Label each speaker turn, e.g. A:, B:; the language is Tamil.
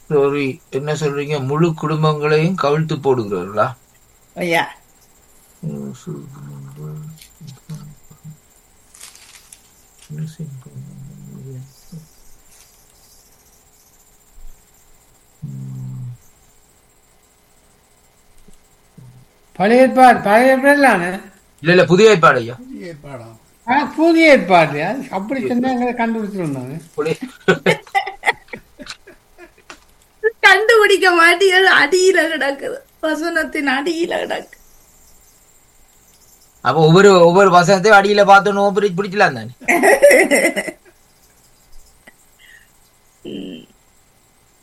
A: சாரி என்ன சொல்றீங்க முழு குடும்பங்களையும் கவிழ்த்து போடுகிறார்களா
B: ஐயா
C: பழைய ஏற்பாடு பழைய ஏற்பாடுலான
A: இல்ல இல்ல புதிய ஏற்பாடு ஐயா
D: ஏற்பாடாம்
C: ஆ புதிய ஏற்பாடு அது அப்படி சொன்னாங்க கண்டுபிடிச்சிருந்தாங்க
A: புதிய-
B: கண்டுபிடிக்க மாட்டேங்குது அடியில கிடக்குது வசனத்தின் அடியில கிடக்கு
A: அப்ப ஒவ்வொரு ஒவ்வொரு வசனத்தையும் அடியில பார்த்தோன்னு பிடிச்சலாம் தானே
B: ம்.